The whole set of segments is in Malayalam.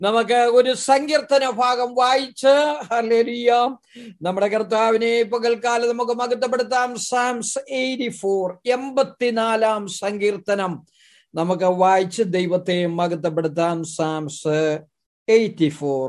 നമുക്ക് ഒരു സങ്കീർത്തന ഭാഗം വായിച്ച് ഹല്ലേലൂയ നമ്മുടെ കർത്താവിനെ പകൽക്കാലം നമുക്ക് മകത്തപ്പെടുത്താം സാംസ് എയ്റ്റി ഫോർ എൺപത്തിനാലാം സങ്കീർത്തനം നമുക്ക് വായിച്ച് ദൈവത്തെ മകത്തപ്പെടുത്താം സാംസ് എയ്റ്റി ഫോർ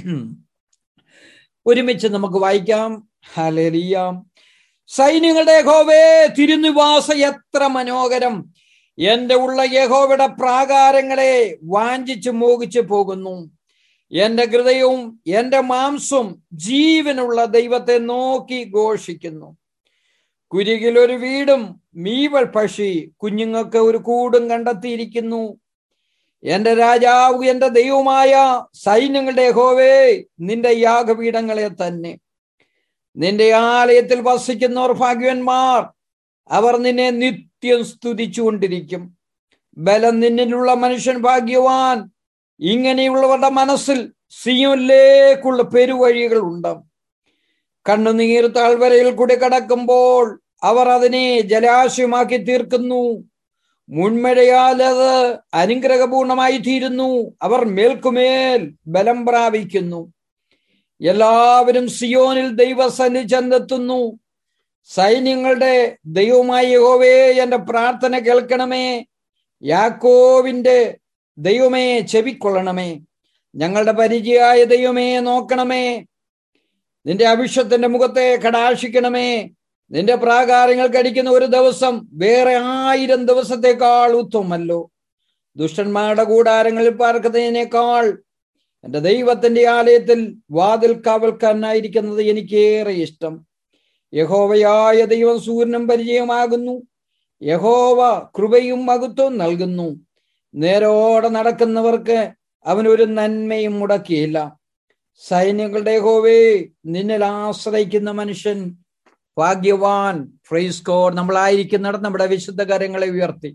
ഒരുമിച്ച് നമുക്ക് വായിക്കാം ഹലേലിയ സൈന്യങ്ങളുടെ യഹോവേ തിരുനിവാസ എത്ര മനോഹരം എന്റെ ഉള്ള യഹോവയുടെ പ്രാകാരങ്ങളെ വാഞ്ചിച്ച് മോഹിച്ചു പോകുന്നു എന്റെ ഹൃദയവും എന്റെ മാംസവും ജീവനുള്ള ദൈവത്തെ നോക്കി ഘോഷിക്കുന്നു കുരികിൽ ഒരു വീടും മീവൽ പക്ഷി കുഞ്ഞുങ്ങൾക്ക് ഒരു കൂടും കണ്ടെത്തിയിരിക്കുന്നു എന്റെ രാജാവ് എന്റെ ദൈവമായ സൈന്യങ്ങളുടെ ഹോവേ നിന്റെ യാഗപീഠങ്ങളെ തന്നെ നിന്റെ ആലയത്തിൽ വസിക്കുന്നവർ ഭാഗ്യവന്മാർ അവർ നിന്നെ നിത്യം സ്തുതിച്ചുകൊണ്ടിരിക്കും ബലം നിന്നിലുള്ള മനുഷ്യൻ ഭാഗ്യവാൻ ഇങ്ങനെയുള്ളവരുടെ മനസ്സിൽ സിയോനിലേക്കുള്ള പെരുവഴികൾ ഉണ്ട് കണ്ണുനീർ താഴ്വരയിൽ കൂടി കടക്കുമ്പോൾ അവർ അതിനെ ജലാശയമാക്കി തീർക്കുന്നു മുൻമഴയാൽ അത് അനുഗ്രഹപൂർണമായി തീരുന്നു അവർ മേൽക്കുമേൽ ബലം പ്രാപിക്കുന്നു എല്ലാവരും സിയോനിൽ ദൈവസന്നി ചെന്നെത്തുന്നു സൈന്യങ്ങളുടെ ദൈവമായ യഹോവേ എന്റെ പ്രാർത്ഥന കേൾക്കണമേ യാക്കോവിന്റെ ദൈവമേ ചെവിക്കൊള്ളണമേ ഞങ്ങളുടെ പരിചയായ ദൈവമേ നോക്കണമേ നിന്റെ അഭിഷത്തിന്റെ മുഖത്തെ കടാശിക്കണമേ നിന്റെ പ്രാകാരങ്ങൾ കടിക്കുന്ന ഒരു ദിവസം വേറെ ആയിരം ദിവസത്തെക്കാൾ ഉത്തമല്ലോ ദുഷ്ടന്മാരുടെ കൂടാരങ്ങളിൽ പാർക്കുന്നതിനേക്കാൾ എന്റെ ദൈവത്തിന്റെ ആലയത്തിൽ വാതിൽ കാവൽക്കാരനായിരിക്കുന്നത് എനിക്കേറെ ഇഷ്ടം യഹോവയായ ദൈവം സൂര്യനും പരിചയമാകുന്നു യഹോവ കൃപയും മഹത്വവും നൽകുന്നു നേരോടെ നടക്കുന്നവർക്ക് അവനൊരു നന്മയും മുടക്കിയില്ല സൈന്യങ്ങളുടെ യഹോവേ നിന്നിൽ ആശ്രയിക്കുന്ന മനുഷ്യൻ ഭാഗ്യവാൻ ഫ്രൈസ് കോഡ് നമ്മളായിരിക്കുന്നിടത്ത് നമ്മുടെ വിശുദ്ധ കാര്യങ്ങളെ ഉയർത്തി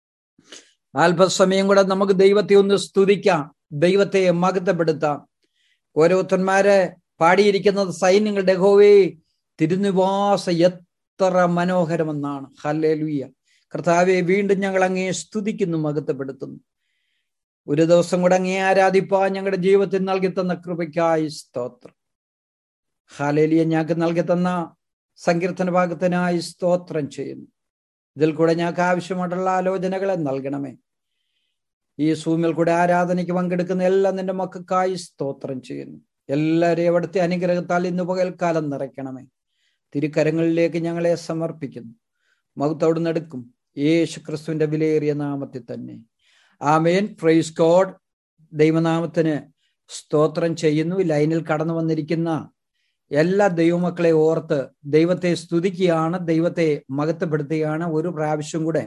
അല്പസമയം കൂടെ നമുക്ക് ദൈവത്തെ ഒന്ന് സ്തുതിക്കാം ദൈവത്തെ മകത്തപ്പെടുത്താം ഓരോരുത്തന്മാരെ പാടിയിരിക്കുന്നത് സൈന്യങ്ങളുടെ ഹോവേ തിരുനിവാസ എത്ര മനോഹരമെന്നാണ് ഹല്ലേലുയ്യ കർത്താവെ വീണ്ടും ഞങ്ങൾ അങ്ങേ സ്തുതിക്കുന്നു മകത്തപ്പെടുത്തുന്നു ഒരു ദിവസം കൂടെ അങ്ങേ ആരാധിപ്പാൻ ഞങ്ങളുടെ ജീവിതത്തിൽ നൽകി തന്ന കൃപയ്ക്കായി സ്തോത്രം ഹാലേലിയ ഞങ്ങൾക്ക് നൽകി തന്ന സങ്കീർത്തന ഭാഗത്തിനായി സ്തോത്രം ചെയ്യുന്നു ഇതിൽ കൂടെ ഞങ്ങൾക്ക് ആവശ്യമായിട്ടുള്ള ആലോചനകളെ നൽകണമേ ഈ സൂമിൽ കൂടെ ആരാധനയ്ക്ക് പങ്കെടുക്കുന്ന എല്ലാം നിന്റെ മക്കൾക്കായി സ്തോത്രം ചെയ്യുന്നു എല്ലാവരെയും അവിടുത്തെ അനുഗ്രഹത്താൽ ഇന്ന് പകൽക്കാലം നിറയ്ക്കണമേ തിരുക്കരങ്ങളിലേക്ക് ഞങ്ങളെ സമർപ്പിക്കുന്നു മകുത്തോട് നടക്കും യേശു ക്രിസ്തുവിന്റെ വിലയേറിയ നാമത്തിൽ തന്നെ ആമേൻ പ്രൈസ് ഗോഡ് ദൈവനാമത്തിന് സ്തോത്രം ചെയ്യുന്നു ലൈനിൽ കടന്നു വന്നിരിക്കുന്ന എല്ലാ ദൈവമക്കളെ ഓർത്ത് ദൈവത്തെ സ്തുതിക്കുകയാണ് ദൈവത്തെ മഹത്വപ്പെടുത്തുകയാണ് ഒരു പ്രാവശ്യം കൂടെ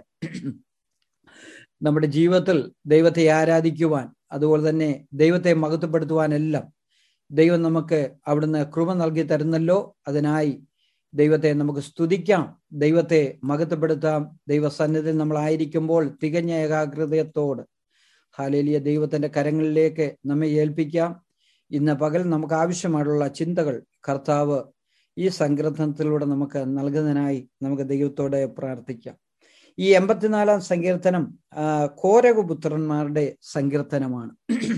നമ്മുടെ ജീവിതത്തിൽ ദൈവത്തെ ആരാധിക്കുവാൻ അതുപോലെ തന്നെ ദൈവത്തെ മഹത്വപ്പെടുത്തുവാനെല്ലാം ദൈവം നമുക്ക് അവിടുന്ന് കൃപ നൽകി തരുന്നല്ലോ അതിനായി ദൈവത്തെ നമുക്ക് സ്തുതിക്കാം ദൈവത്തെ മഹത്വപ്പെടുത്താം ദൈവസന്നിധിയിൽ നമ്മളായിരിക്കുമ്പോൾ തികഞ്ഞ ഏകാഗ്രതയത്തോട് ഹാലേലിയ ദൈവത്തിന്റെ കരങ്ങളിലേക്ക് നമ്മെ ഏൽപ്പിക്കാം ഇന്ന് പകൽ നമുക്ക് ആവശ്യമായിട്ടുള്ള ചിന്തകൾ കർത്താവ് ഈ സങ്കീർത്തനത്തിലൂടെ നമുക്ക് നൽകുന്നതിനായി നമുക്ക് ദൈവത്തോടെ പ്രാർത്ഥിക്കാം ഈ എൺപത്തിനാലാം സങ്കീർത്തനം കോരകപുത്രന്മാരുടെ സങ്കീർത്തനമാണ്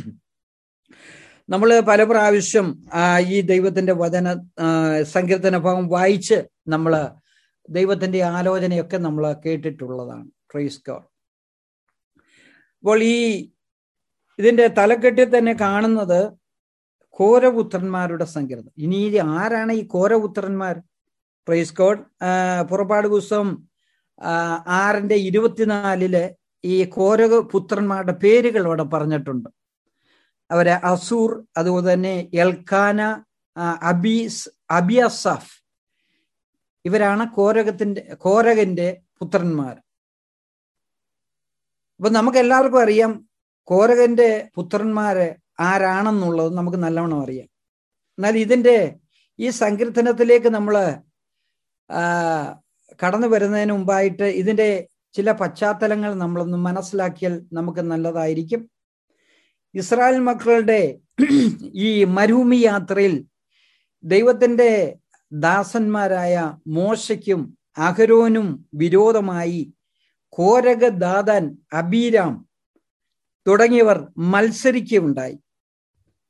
നമ്മൾ പല പ്രാവശ്യം ഈ ദൈവത്തിന്റെ വചന സങ്കീർത്തന ഭാഗം വായിച്ച് നമ്മൾ ദൈവത്തിന്റെ ആലോചനയൊക്കെ നമ്മൾ കേട്ടിട്ടുള്ളതാണ് ക്രൈസ് ഗോഡ് അപ്പോൾ ഈ ഇതിന്റെ തലക്കെട്ടിൽ തന്നെ കാണുന്നത് കോരപുത്രന്മാരുടെ സങ്കീർത്തനം ഇനി ആരാണ് ഈ കോരപുത്രന്മാർ പ്രൈസ് ഗോഡ് പുറപ്പാട് പുസ്തകം ആറിന്റെ ഇരുപത്തിനാലില് ഈ കോരക പുത്രന്മാരുടെ പേരുകൾ അവിടെ പറഞ്ഞിട്ടുണ്ട് അവരെ അസൂർ അതുപോലെ തന്നെ എൽഖാന അബീസ് അബിയസഫ് ഇവരാണ് കോരകത്തിന്റെ കോരകന്റെ പുത്രന്മാർ അപ്പൊ നമുക്ക് എല്ലാവർക്കും അറിയാം കോരകന്റെ പുത്രന്മാര് ആരാണെന്നുള്ളത് നമുക്ക് നല്ലവണ്ണം അറിയാം എന്നാൽ ഇതിന്റെ ഈ സങ്കീർത്തനത്തിലേക്ക് നമ്മൾ കടന്നു വരുന്നതിന് മുമ്പായിട്ട് ഇതിന്റെ ചില പശ്ചാത്തലങ്ങൾ നമ്മളൊന്ന് മനസ്സിലാക്കിയാൽ നമുക്ക് നല്ലതായിരിക്കും ഇസ്രായേൽ മക്കളുടെ ഈ മരുഭൂമി യാത്രയിൽ ദൈവത്തിന്റെ ദാസന്മാരായ മോശയ്ക്കും അഹരോനും വിരോധമായി കോരക ദാദൻ അബീരാം തുടങ്ങിയവർ മത്സരിക്കുകയുണ്ടായി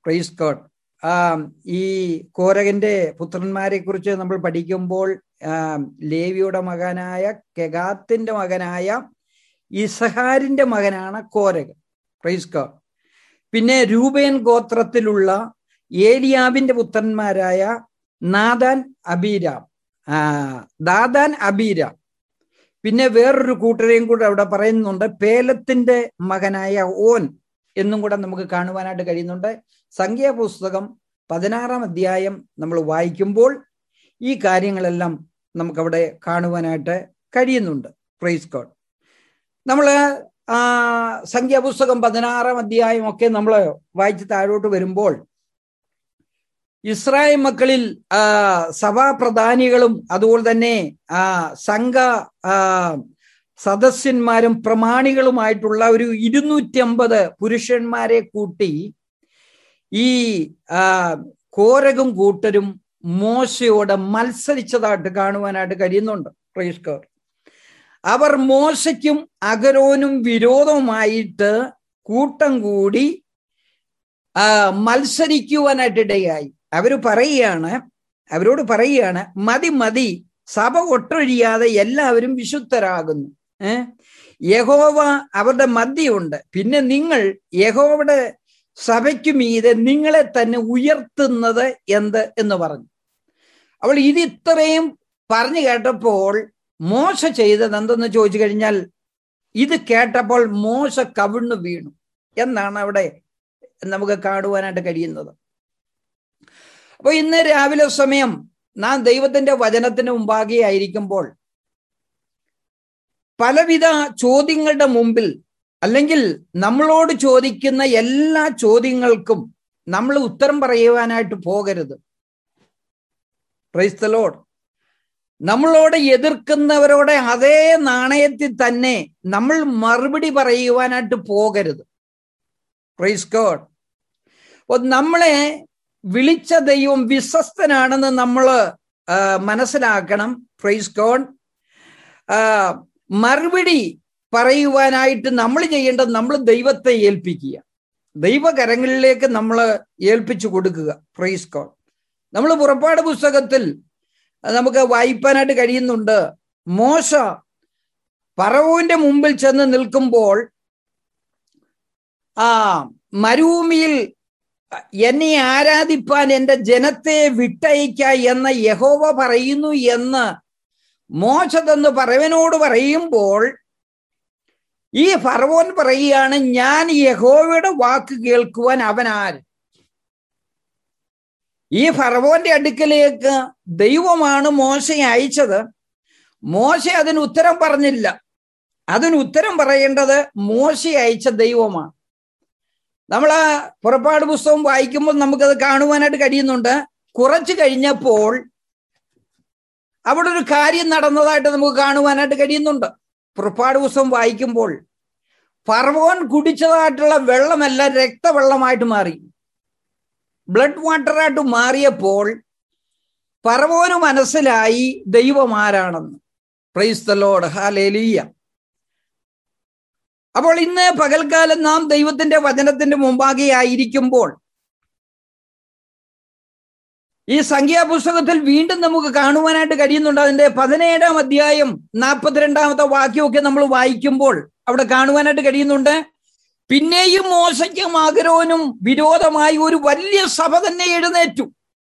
പ്രൈസ് ഗോഡ് ആ ഈ കോരകന്റെ പുത്രന്മാരെ കുറിച്ച് നമ്മൾ പഠിക്കുമ്പോൾ ആ, ലേവിയുടെ മകനായ കെഗാത്തിന്റെ മകനായ ഇസഹാരിന്റെ മകനാണ് കോരകൻ പ്രൈസ് ഗോഡ് പിന്നെ രൂപേൻ ഗോത്രത്തിലുള്ള ഏലിയാബിന്റെ പുത്രന്മാരായ നാദാൻ അബീരാം ആ ദാദാൻ അബീരാം പിന്നെ വേറൊരു കൂട്ടരെയും കൂടെ അവിടെ പറയുന്നുണ്ട് പേലത്തിന്റെ മകനായ ഓൻ എന്നും കൂടെ നമുക്ക് കാണുവാനായിട്ട് കഴിയുന്നുണ്ട് സംഖ്യാപുസ്തകം പതിനാറാം അധ്യായം നമ്മൾ വായിക്കുമ്പോൾ ഈ കാര്യങ്ങളെല്ലാം നമുക്കവിടെ കാണുവാനായിട്ട് കഴിയുന്നുണ്ട് പ്രൈസ് ഗോഡ് നമ്മൾ ആ സംഖ്യാപുസ്തകം പതിനാറാം അധ്യായം ഒക്കെ നമ്മൾ വായിച്ച് താഴോട്ട് വരുമ്പോൾ ഇസ്രായേൽ മക്കളിൽ ആ സഭാപ്രധാനികളും അതുപോലെ തന്നെ ആ സംഘ ആ സദസ്യന്മാരും പ്രമാണികളുമായിട്ടുള്ള ഒരു ഇരുന്നൂറ്റി അമ്പത് പുരുഷന്മാരെ കൂട്ടി ഈ ആ കോരകും കൂട്ടരും മോശയോട് മത്സരിച്ചതായിട്ട് കാണുവാനായിട്ട് കഴിയുന്നുണ്ട് പ്രേഷ്കർ അവർ മോശയ്ക്കും അഗരോനും വിരോധമായിട്ട് കൂട്ടം കൂടി ആ മത്സരിക്കുവാനായിട്ട് ഇടയായി അവര് പറയുകയാണ് അവരോട് പറയുകയാണ് മതി മതി സഭ ഒട്ടൊഴിയാതെ എല്ലാവരും വിശുദ്ധരാകുന്നു ഏഹ് യഹോവ അവരുടെ മധ്യയുണ്ട് പിന്നെ നിങ്ങൾ യഹോവയുടെ സഭയ്ക്ക് മീതെ നിങ്ങളെ തന്നെ ഉയർത്തുന്നത് എന്ത് എന്ന് പറഞ്ഞു അവൾ ഇത് ഇത്രയും പറഞ്ഞു കേട്ടപ്പോൾ മോശ ചെയ്തത് എന്തെന്ന് ചോദിച്ചു കഴിഞ്ഞാൽ ഇത് കേട്ടപ്പോൾ മോശ കവിണ്ണു വീണു എന്നാണ് അവിടെ നമുക്ക് കാണുവാനായിട്ട് കഴിയുന്നത് അപ്പൊ ഇന്ന് രാവിലെ സമയം നാം ദൈവത്തിന്റെ വചനത്തിന് മുമ്പാകെ ആയിരിക്കുമ്പോൾ പലവിധ ചോദ്യങ്ങളുടെ മുമ്പിൽ അല്ലെങ്കിൽ നമ്മളോട് ചോദിക്കുന്ന എല്ലാ ചോദ്യങ്ങൾക്കും നമ്മൾ ഉത്തരം പറയുവാനായിട്ട് പോകരുത് ക്രൈസ്തലോട് നമ്മളോട് എതിർക്കുന്നവരോടെ അതേ നാണയത്തിൽ തന്നെ നമ്മൾ മറുപടി പറയുവാനായിട്ട് പോകരുത് പ്രൈസ് ഗോഡ് അപ്പോൾ നമ്മളെ വിളിച്ച ദൈവം വിശ്വസ്തനാണെന്ന് നമ്മൾ മനസ്സിലാക്കണം പ്രൈസ് ഗോഡ് മറുപടി പറയുവാനായിട്ട് നമ്മൾ ചെയ്യേണ്ടത് നമ്മൾ ദൈവത്തെ ഏൽപ്പിക്കുക ദൈവകരങ്ങളിലേക്ക് നമ്മൾ ഏൽപ്പിച്ചു കൊടുക്കുക പ്രൈസ് ഗോഡ് നമ്മൾ പുറപ്പാട് പുസ്തകത്തിൽ നമുക്ക് വായിപ്പാനായിട്ട് കഴിയുന്നുണ്ട് മോശ പറവുവിന്റെ മുമ്പിൽ ചെന്ന് നിൽക്കുമ്പോൾ ആ മരുഭൂമിയിൽ എന്നെ ആരാധിപ്പാൻ എന്റെ ജനത്തെ വിട്ടയക്ക എന്ന് യഹോവ പറയുന്നു എന്ന് മോശതെന്ന് പറവനോട് പറയുമ്പോൾ ഈ ഫറവോൻ പറയുകയാണ് ഞാൻ യഹോവയുടെ വാക്ക് കേൾക്കുവാൻ അവൻ ആര് ഈ ഫറവോന്റെ അടുക്കലേക്ക് ദൈവമാണ് മോശയെ അയച്ചത് മോശ അതിന് ഉത്തരം പറഞ്ഞില്ല അതിന് ഉത്തരം പറയേണ്ടത് മോശ അയച്ച ദൈവമാണ് നമ്മൾ ആ പുറപ്പാട് പുസ്തകം വായിക്കുമ്പോൾ നമുക്കത് കാണുവാനായിട്ട് കഴിയുന്നുണ്ട് കുറച്ച് കഴിഞ്ഞപ്പോൾ അവിടെ ഒരു കാര്യം നടന്നതായിട്ട് നമുക്ക് കാണുവാനായിട്ട് കഴിയുന്നുണ്ട് പുറപ്പാട് പുസ്തകം വായിക്കുമ്പോൾ ഫർവോൻ കുടിച്ചതായിട്ടുള്ള വെള്ളമെല്ലാം രക്തവെള്ളമായിട്ട് മാറി ബ്ലഡ് വാട്ടറായിട്ട് മാറിയപ്പോൾ ഫറവോന് മനസ്സിലായി ദൈവം ആരാണെന്ന് പ്രൈസ് ദ ലോഡ് ഹാലേലിയ അപ്പോൾ ഇന്ന് പകൽക്കാലം നാം ദൈവത്തിന്റെ വചനത്തിന്റെ മുമ്പാകെ ആയിരിക്കുമ്പോൾ ഈ സംഖ്യാപുസ്തകത്തിൽ വീണ്ടും നമുക്ക് കാണുവാനായിട്ട് കഴിയുന്നുണ്ട് അതിന്റെ പതിനേഴാം അധ്യായം നാൽപ്പത്തിരണ്ടാമത്തെ വാക്യമൊക്കെ നമ്മൾ വായിക്കുമ്പോൾ അവിടെ കാണുവാനായിട്ട് കഴിയുന്നുണ്ട് പിന്നെയും മോശയ്ക്കും ആഗ്രഹനും വിരോധമായി ഒരു വലിയ സഭ തന്നെ എഴുന്നേറ്റു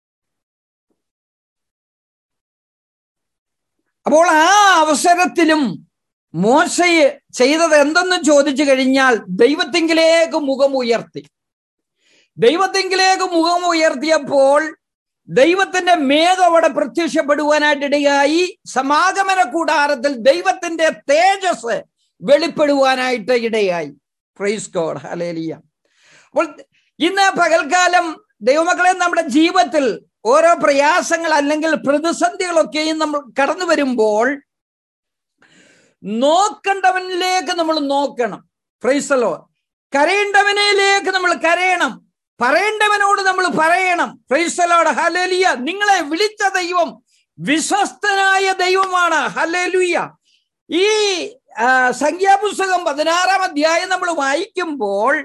അപ്പോൾ ആ അവസരത്തിലും മോശയെ ചെയ്തത് എന്തെന്ന് ചോദിച്ചു കഴിഞ്ഞാൽ ദൈവത്തെങ്കിലേക്ക് മുഖം ഉയർത്തി ദൈവത്തെങ്കിലേക്ക് മുഖം ഉയർത്തിയപ്പോൾ ദൈവത്തിന്റെ മേഘം അവിടെ പ്രത്യക്ഷപ്പെടുവാനായിട്ടിടയായി സമാഗമന കൂടാരത്തിൽ ദൈവത്തിന്റെ തേജസ് വെളിപ്പെടുവാനായിട്ട് ഇടയായി പ്രൈസ് ഗോഡ് ഹലേലിയ അപ്പോൾ ഇന്ന് പകൽക്കാലം ദൈവമക്കളെ നമ്മുടെ ജീവിതത്തിൽ ഓരോ പ്രയാസങ്ങൾ അല്ലെങ്കിൽ പ്രതിസന്ധികളൊക്കെയും നമ്മൾ കടന്നു വരുമ്പോൾ നോക്കേണ്ടവനിലേക്ക് നമ്മൾ നോക്കണം ഫ്രൈസലോ കരയേണ്ടവനിലേക്ക് നമ്മൾ കരയണം പറയേണ്ടവനോട് നമ്മൾ പറയണം ഫ്രൈസലോട് ഹലേലിയ നിങ്ങളെ വിളിച്ച ദൈവം വിശ്വസ്തനായ ദൈവമാണ് ഹലേലുയ ഈ സംഖ്യാപുസ്തകം പതിനാറാം അധ്യായം നമ്മൾ വായിക്കുമ്പോൾ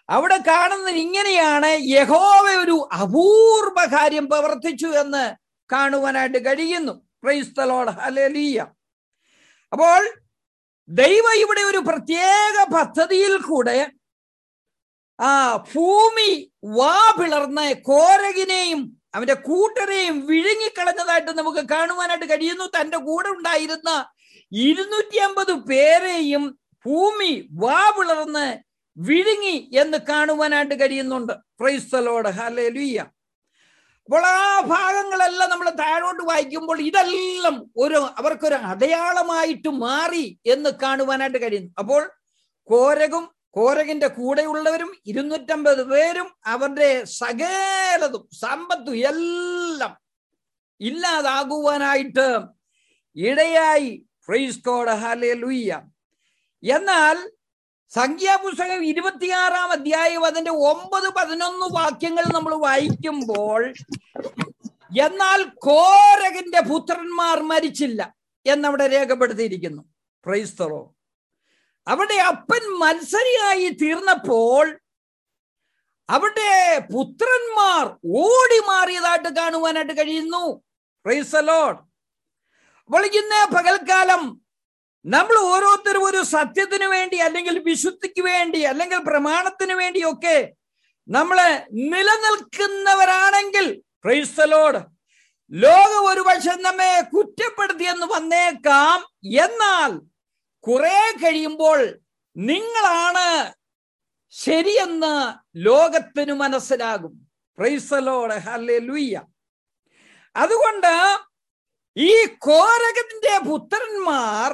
അവിടെ കാണുന്നത് ഇങ്ങനെയാണ് യഹോവ ഒരു അപൂർവ കാര്യം പ്രവർത്തിച്ചു എന്ന് കാണുവാനായിട്ട് കഴിയുന്നു ക്രൈസ്തലോട് ഹലലിയ അപ്പോൾ ദൈവം ഇവിടെ ഒരു പ്രത്യേക പദ്ധതിയിൽ കൂടെ ആ ഭൂമി വാ പിളർന്ന് കോരകിനെയും അവന്റെ കൂട്ടരെയും വിഴുങ്ങിക്കളഞ്ഞതായിട്ട് നമുക്ക് കാണുവാനായിട്ട് കഴിയുന്നു തന്റെ കൂടെ ഉണ്ടായിരുന്ന ഇരുന്നൂറ്റി അമ്പത് പേരെയും ഭൂമി വാ പിളർന്ന് വിഴുങ്ങി എന്ന് കാണുവാനായിട്ട് കഴിയുന്നുണ്ട് ക്രൈസ്തലോട് ഹലേ ലുയ്യ അപ്പോൾ ആ ഭാഗങ്ങളെല്ലാം നമ്മൾ താഴോട്ട് വായിക്കുമ്പോൾ ഇതെല്ലാം ഒരു അവർക്കൊരു അടയാളമായിട്ട് മാറി എന്ന് കാണുവാനായിട്ട് കഴിയുന്നു അപ്പോൾ കോരകും കോരകിന്റെ കൂടെയുള്ളവരും ഇരുന്നൂറ്റമ്പത് പേരും അവരുടെ സകലതും സമ്പത്തും എല്ലാം ഇല്ലാതാകുവാനായിട്ട് ഇടയായി ഫ്രൈസ് കോഡ് ഹാലേ ലുയ്യ എന്നാൽ സംഖ്യാപുസ്തകം ഇരുപത്തിയാറാം അധ്യായം അതിന്റെ ഒമ്പത് പതിനൊന്ന് വാക്യങ്ങൾ നമ്മൾ വായിക്കുമ്പോൾ എന്നാൽ കോരകന്റെ പുത്രന്മാർ മരിച്ചില്ല എന്നവിടെ രേഖപ്പെടുത്തിയിരിക്കുന്നു ക്രൈസ്തവോ അവിടെ അപ്പൻ മത്സരിയായി തീർന്നപ്പോൾ അവിടെ പുത്രന്മാർ ഓടി മാറിയതായിട്ട് കാണുവാനായിട്ട് കഴിയുന്നു ക്രൈസ്തലോഡ് അപ്പോൾ ഇന്ന് പകൽക്കാലം നമ്മൾ ഓരോരുത്തരും ഒരു സത്യത്തിന് വേണ്ടി അല്ലെങ്കിൽ വിശുദ്ധിക്ക് വേണ്ടി അല്ലെങ്കിൽ പ്രമാണത്തിന് വേണ്ടിയൊക്കെ നമ്മള് നിലനിൽക്കുന്നവരാണെങ്കിൽ ക്രൈസ്തലോട് ലോകം ഒരു പക്ഷെ നമ്മെ കുറ്റപ്പെടുത്തിയെന്ന് വന്നേക്കാം എന്നാൽ കുറെ കഴിയുമ്പോൾ നിങ്ങളാണ് ശരിയെന്ന് ലോകത്തിന് മനസ്സിലാകും ക്രൈസ്തലോട് ഹല്ലേ ലുയ്യ അതുകൊണ്ട് ഈ കോരകത്തിന്റെ പുത്രന്മാർ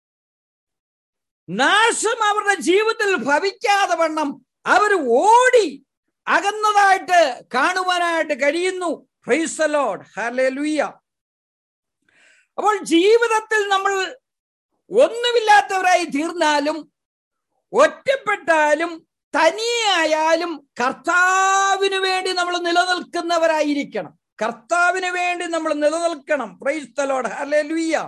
നാശം അവരുടെ ജീവിതത്തിൽ ഭവിക്കാതെ വണ്ണം അവർ ഓടി അകന്നതായിട്ട് കാണുവാനായിട്ട് കഴിയുന്നു ഫ്രൈസലോഡ് ഹലേ ലുയ്യ അപ്പോൾ ജീവിതത്തിൽ നമ്മൾ ഒന്നുമില്ലാത്തവരായി തീർന്നാലും ഒറ്റപ്പെട്ടാലും തനിയായാലും കർത്താവിന് വേണ്ടി നമ്മൾ നിലനിൽക്കുന്നവരായിരിക്കണം കർത്താവിന് വേണ്ടി നമ്മൾ നിലനിൽക്കണം പ്രൈസ്തലോട് ഹലേ ലുയ്യ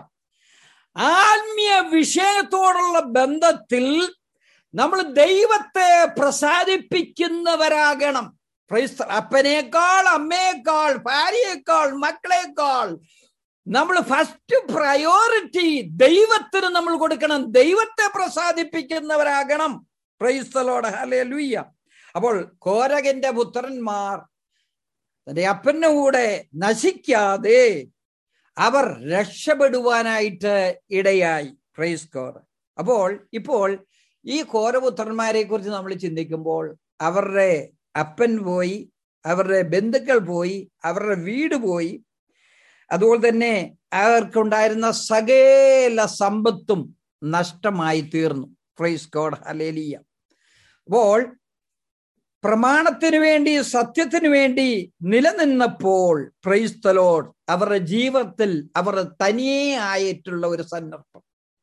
ആത്മീയ വിഷയത്തോടുള്ള ബന്ധത്തിൽ നമ്മൾ ദൈവത്തെ പ്രസാദിപ്പിക്കുന്നവരാകണം ക്രൈസ്ത അപ്പനേക്കാൾ അമ്മയേക്കാൾ ഭാര്യയേക്കാൾ മക്കളേക്കാൾ നമ്മൾ ഫസ്റ്റ് പ്രയോറിറ്റി ദൈവത്തിന് നമ്മൾ കൊടുക്കണം ദൈവത്തെ പ്രസാദിപ്പിക്കുന്നവരാകണം ക്രൈസ്തലോട് ഹലേ ലുയ്യ അപ്പോൾ കോരകന്റെ പുത്രന്മാർ തന്റെ അപ്പന്റെ കൂടെ നശിക്കാതെ അവർ രക്ഷപ്പെടുവാനായിട്ട് ഇടയായി പ്രൈസ് കോർ അപ്പോൾ ഇപ്പോൾ ഈ കോരപുത്രന്മാരെ കുറിച്ച് നമ്മൾ ചിന്തിക്കുമ്പോൾ അവരുടെ അപ്പൻ പോയി അവരുടെ ബന്ധുക്കൾ പോയി അവരുടെ വീട് പോയി അതുപോലെ തന്നെ അവർക്കുണ്ടായിരുന്ന സകല സമ്പത്തും നഷ്ടമായി തീർന്നു പ്രൈസ് കോഡ് ഹലേലിയ അപ്പോൾ പ്രമാണത്തിന് വേണ്ടി സത്യത്തിന് വേണ്ടി നിലനിന്നപ്പോൾ പ്രൈസ്തലോഡ് അവരുടെ ജീവിതത്തിൽ അവർ തനിയെ ആയിട്ടുള്ള ഒരു സന്ദർഭം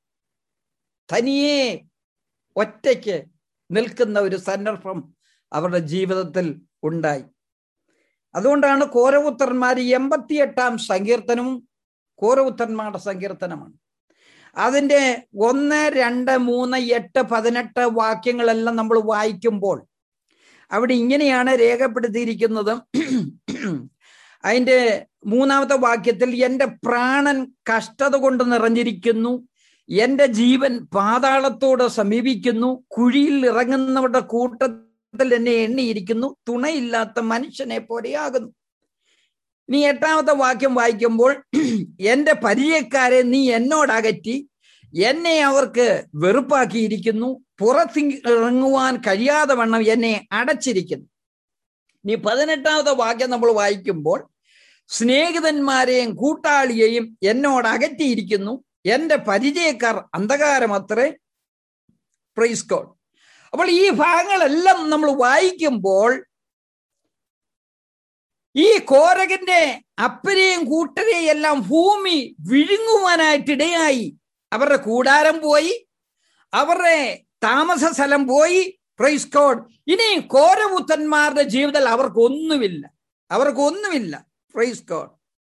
തനിയെ ഒറ്റയ്ക്ക് നിൽക്കുന്ന ഒരു സന്ദർഭം അവരുടെ ജീവിതത്തിൽ ഉണ്ടായി അതുകൊണ്ടാണ് കോരപുത്രന്മാർ എൺപത്തിയെട്ടാം സങ്കീർത്തനവും കോരപുത്രന്മാരുടെ സങ്കീർത്തനമാണ് അതിൻ്റെ ഒന്ന് രണ്ട് മൂന്ന് എട്ട് പതിനെട്ട് വാക്യങ്ങളെല്ലാം നമ്മൾ വായിക്കുമ്പോൾ അവിടെ ഇങ്ങനെയാണ് രേഖപ്പെടുത്തിയിരിക്കുന്നത് അതിൻ്റെ മൂന്നാമത്തെ വാക്യത്തിൽ എൻ്റെ പ്രാണൻ കഷ്ടത കൊണ്ട് നിറഞ്ഞിരിക്കുന്നു എൻ്റെ ജീവൻ പാതാളത്തോട് സമീപിക്കുന്നു കുഴിയിൽ ഇറങ്ങുന്നവരുടെ കൂട്ടത്തിൽ എന്നെ എണ്ണിയിരിക്കുന്നു തുണയില്ലാത്ത മനുഷ്യനെ പോലെയാകുന്നു നീ എട്ടാമത്തെ വാക്യം വായിക്കുമ്പോൾ എൻ്റെ പരിചയക്കാരെ നീ എന്നോടകറ്റി എന്നെ അവർക്ക് വെറുപ്പാക്കിയിരിക്കുന്നു പുറത്തി ഇറങ്ങുവാൻ കഴിയാതെ വണ്ണം എന്നെ അടച്ചിരിക്കുന്നു നീ പതിനെട്ടാമത്തെ വാക്യം നമ്മൾ വായിക്കുമ്പോൾ സ്നേഹിതന്മാരെയും കൂട്ടാളിയെയും എന്നോട് അകറ്റിയിരിക്കുന്നു എന്റെ പരിചയക്കാർ അന്ധകാരമത്രേ പ്രൈസ് കോഡ് അപ്പോൾ ഈ ഭാഗങ്ങളെല്ലാം നമ്മൾ വായിക്കുമ്പോൾ ഈ കോരകന്റെ അപ്പരെയും കൂട്ടരെയും എല്ലാം ഭൂമി വിഴുങ്ങുവാനായിട്ടിടയായി അവരുടെ കൂടാരം പോയി അവരുടെ താമസ സ്ഥലം പോയി പ്രൈസ് കോഡ് ഇനി കോരപുത്തന്മാരുടെ ജീവിതത്തിൽ അവർക്കൊന്നുമില്ല അവർക്കൊന്നുമില്ല പ്രൈസ് കോഡ്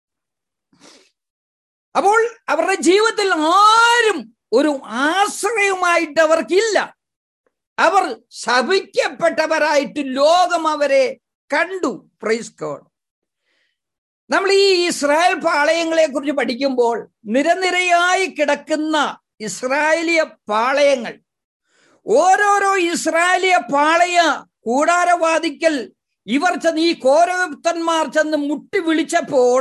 അപ്പോൾ അവരുടെ ജീവിതത്തിൽ ആരും ഒരു ആശ്രയമായിട്ട് അവർക്കില്ല അവർ ശപിക്കപ്പെട്ടവരായിട്ട് ലോകം അവരെ കണ്ടു പ്രൈസ് ഗോഡ് നമ്മൾ ഈ ഇസ്രായേൽ പാളയങ്ങളെ കുറിച്ച് പഠിക്കുമ്പോൾ നിരനിരയായി കിടക്കുന്ന ഇസ്രായേലിയ പാളയങ്ങൾ ഓരോരോ ഇസ്രായേലിയ പാളയ കൂടാരവാദിക്കൽ ഇവർ ചെന്ന് ഈ കോരവിപ്തന്മാർ ചെന്ന് മുട്ടി വിളിച്ചപ്പോൾ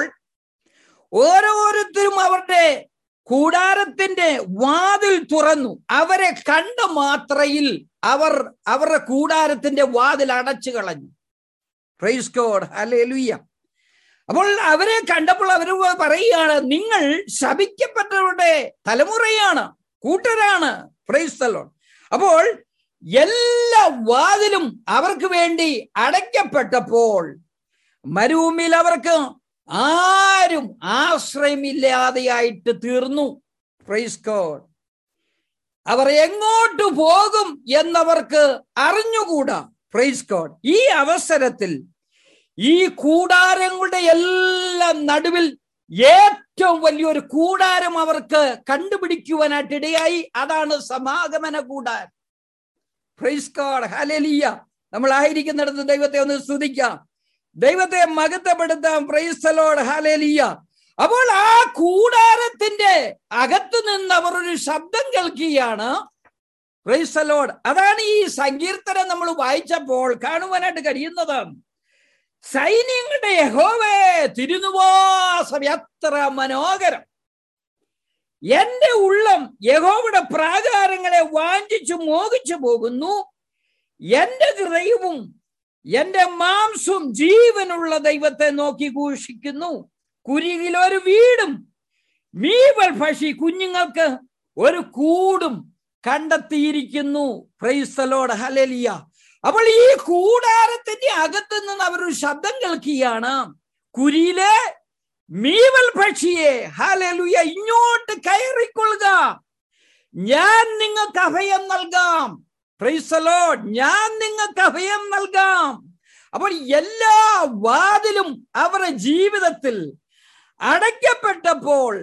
ഓരോരുത്തരും അവരുടെ കൂടാരത്തിന്റെ വാതിൽ തുറന്നു അവരെ കണ്ട മാത്രയിൽ അവർ അവരുടെ കൂടാരത്തിന്റെ വാതിൽ അടച്ചു കളഞ്ഞു പ്രൈസ് ഗോഡ് ഹല്ലേലൂയ അപ്പോൾ അവരെ കണ്ടപ്പോൾ അവർ പറയുകയാണ് നിങ്ങൾ ശപിക്കപ്പെട്ടവരുടെ തലമുറയാണ് കൂട്ടരാണ് പ്രൈസ്തലോൺ അപ്പോൾ എല്ലാ വാതിലും അവർക്ക് വേണ്ടി അടയ്ക്കപ്പെട്ടപ്പോൾ മരുഭൂമിയിൽ അവർക്ക് ആരും ആശ്രയമില്ലാതെയായിട്ട് തീർന്നു പ്രൈസ് ഗോഡ് അവർ എങ്ങോട്ട് പോകും എന്നവർക്ക് അറിഞ്ഞുകൂടാ പ്രൈസ് ഗോഡ് ഈ അവസരത്തിൽ ഈ കൂടാരങ്ങളുടെ എല്ലാം നടുവിൽ ഏറ്റവും വലിയൊരു കൂടാരം അവർക്ക് കണ്ടുപിടിക്കുവാനായിട്ട് ഇടയായി അതാണ് സമാഗമന കൂടാരം പ്രൈസ് ഗോഡ് ഹലലിയ നമ്മൾ ആയിരിക്കുന്നിടത്ത് ദൈവത്തെ ഒന്ന് സ്തുതിക്കാം ദൈവത്തെ മകത്തപ്പെടുത്താം പ്രൈസ്തലോട് ഹലലിയ അപ്പോൾ ആ കൂടാരത്തിന്റെ അകത്ത് നിന്ന് അവർ ഒരു ശബ്ദം കേൾക്കുകയാണ് പ്രൈസ്തലോട് അതാണ് ഈ സങ്കീർത്തനം നമ്മൾ വായിച്ചപ്പോൾ കാണുവാനായിട്ട് കഴിയുന്നത് സൈന്യങ്ങളുടെ യഹോവേ തിരുനുവാസം എത്ര മനോഹരം എന്റെ ഉള്ളം യഹോവയുടെ പ്രാകാരങ്ങളെ വാഞ്ചിച്ചു മോഹിച്ചു പോകുന്നു എന്റെ ഹൃദയവും എന്റെ മാംസവും ജീവനുള്ള ദൈവത്തെ നോക്കി ഘോഷിക്കുന്നു കുരികിൽ ഒരു വീടും മീവൽ പക്ഷി കുഞ്ഞുങ്ങൾക്ക് ഒരു കൂടും കണ്ടെത്തിയിരിക്കുന്നു പ്രൈസ്തലോട് ഹലലിയ അപ്പോൾ ഈ കൂടാരത്തിന്റെ അകത്ത് നിന്ന് അവരൊരു ശബ്ദം കേൾക്കുകയാണ് കുരിയിലെ മീവൽ പക്ഷിയെ ഹലലുയ ഇങ്ങോട്ട് കയറിക്കൊള്ളുക ഞാൻ നിങ്ങൾക്ക് അഭയം നൽകാം പ്രൈസലോ ഞാൻ നിങ്ങൾക്ക് അഭയം നൽകാം അപ്പോൾ എല്ലാ വാതിലും അവരുടെ ജീവിതത്തിൽ അടയ്ക്കപ്പെട്ടപ്പോൾ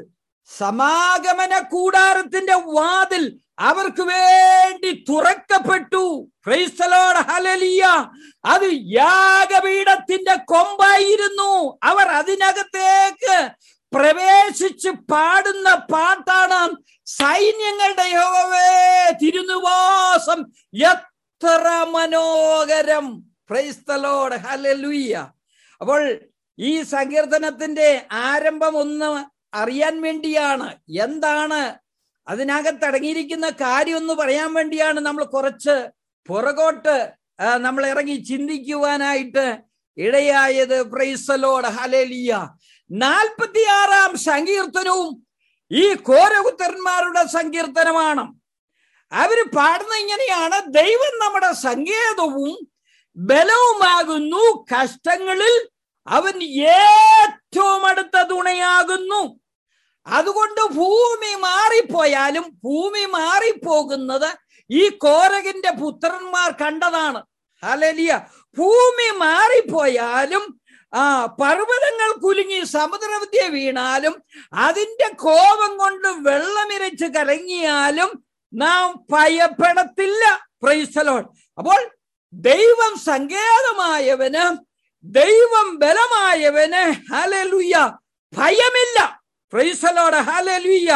സമാഗമന കൂടാരത്തിന്റെ വാതിൽ അവർക്ക് വേണ്ടി തുറക്കപ്പെട്ടു ക്രൈസ്തലോട് ഹലലിയ അത് യാഗപീഠത്തിന്റെ കൊമ്പായിരുന്നു അവർ അതിനകത്തേക്ക് പ്രവേശിച്ച് പാടുന്ന പാട്ടാണ് സൈന്യങ്ങളുടെ യോവേ തിരുനുവാസം എത്ര മനോഹരം ക്രൈസ്തലോട് ഹലലുയ്യ അപ്പോൾ ഈ സങ്കീർത്തനത്തിന്റെ ആരംഭം ഒന്ന് അറിയാൻ വേണ്ടിയാണ് എന്താണ് അതിനകത്ത് അടങ്ങിയിരിക്കുന്ന കാര്യം എന്ന് പറയാൻ വേണ്ടിയാണ് നമ്മൾ കുറച്ച് പുറകോട്ട് നമ്മൾ ഇറങ്ങി ചിന്തിക്കുവാനായിട്ട് ഇടയായത് പ്രൈസലോട് ഹലേലിയ നാൽപ്പത്തിയാറാം സങ്കീർത്തനവും ഈ കോരകുത്തരന്മാരുടെ സങ്കീർത്തനമാണ് അവര് പാടുന്ന ഇങ്ങനെയാണ് ദൈവം നമ്മുടെ സങ്കേതവും ബലവുമാകുന്നു കഷ്ടങ്ങളിൽ അവൻ ഏറ്റവും അടുത്ത തുണയാകുന്നു അതുകൊണ്ട് ഭൂമി മാറിപ്പോയാലും ഭൂമി മാറിപ്പോകുന്നത് ഈ കോരകിന്റെ പുത്രന്മാർ കണ്ടതാണ് ഹലലിയ ഭൂമി മാറിപ്പോയാലും ആ പർവ്വതങ്ങൾ കുലുങ്ങി സമുദ്രവിദ്യ വീണാലും അതിന്റെ കോപം കൊണ്ട് വെള്ളമിരച്ച് കലങ്ങിയാലും നാം ഭയപ്പെടത്തില്ല പ്രൈസലോൺ അപ്പോൾ ദൈവം സങ്കേതമായവന് ദൈവം ബലമായവന് ഹലലുയ്യ ഭയമില്ല പ്രൈസലോട് ഹലലുയ്യ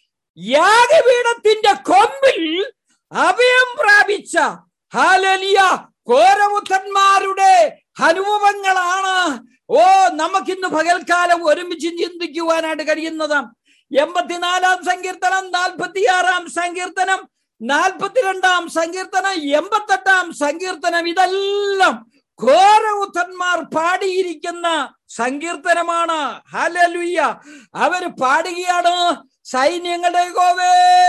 യാഗപീഠത്തിന്റെ കൊമ്പിൽ അഭയം പ്രാപിച്ച ഹാലലിയ കോരമുത്തന്മാരുടെ അനുഭവങ്ങളാണ് ഓ നമുക്കിന്ന് പകൽക്കാലം ഒരുമിച്ച് ചിന്തിക്കുവാനായിട്ട് കഴിയുന്നത് എൺപത്തിനാലാം സങ്കീർത്തനം നാൽപ്പത്തിയാറാം സങ്കീർത്തനം നാൽപ്പത്തിരണ്ടാം സങ്കീർത്തനം എൺപത്തെട്ടാം സങ്കീർത്തനം ഇതെല്ലാം ഘോരവുത്തന്മാർ പാടിയിരിക്കുന്ന സങ്കീർത്തനമാണ് ഹലലുയ്യ അവര് പാടുകയാണ് സൈന്യങ്ങളുടെ ഗോവേ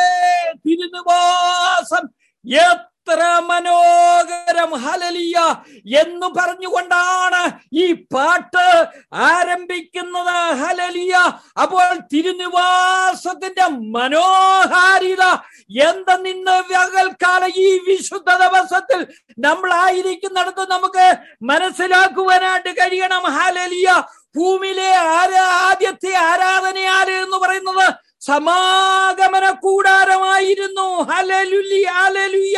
തിരുനുവാസം എത്ര മനോഹരം ഹലലിയ എന്ന് പറഞ്ഞുകൊണ്ടാണ് ഈ പാട്ട് ആരംഭിക്കുന്നത് ഹലലിയ അപ്പോൾ തിരുനിവാസത്തിന്റെ മനോഹാരിത എന്തെന്ന് പകൽക്കാലം ഈ വിശുദ്ധ ദിവസത്തിൽ നമ്മളായിരിക്കുന്നിടത്ത് നമുക്ക് മനസ്സിലാക്കുവാനായിട്ട് കഴിയണം ഹാലലിയ ഭൂമിയിലെ ആരാ ആദ്യത്തെ ആരാധനയാല് എന്ന് പറയുന്നത് സമാഗമന കൂടാരമായിരുന്നു ഹലലുലി ഹലലുയ്യ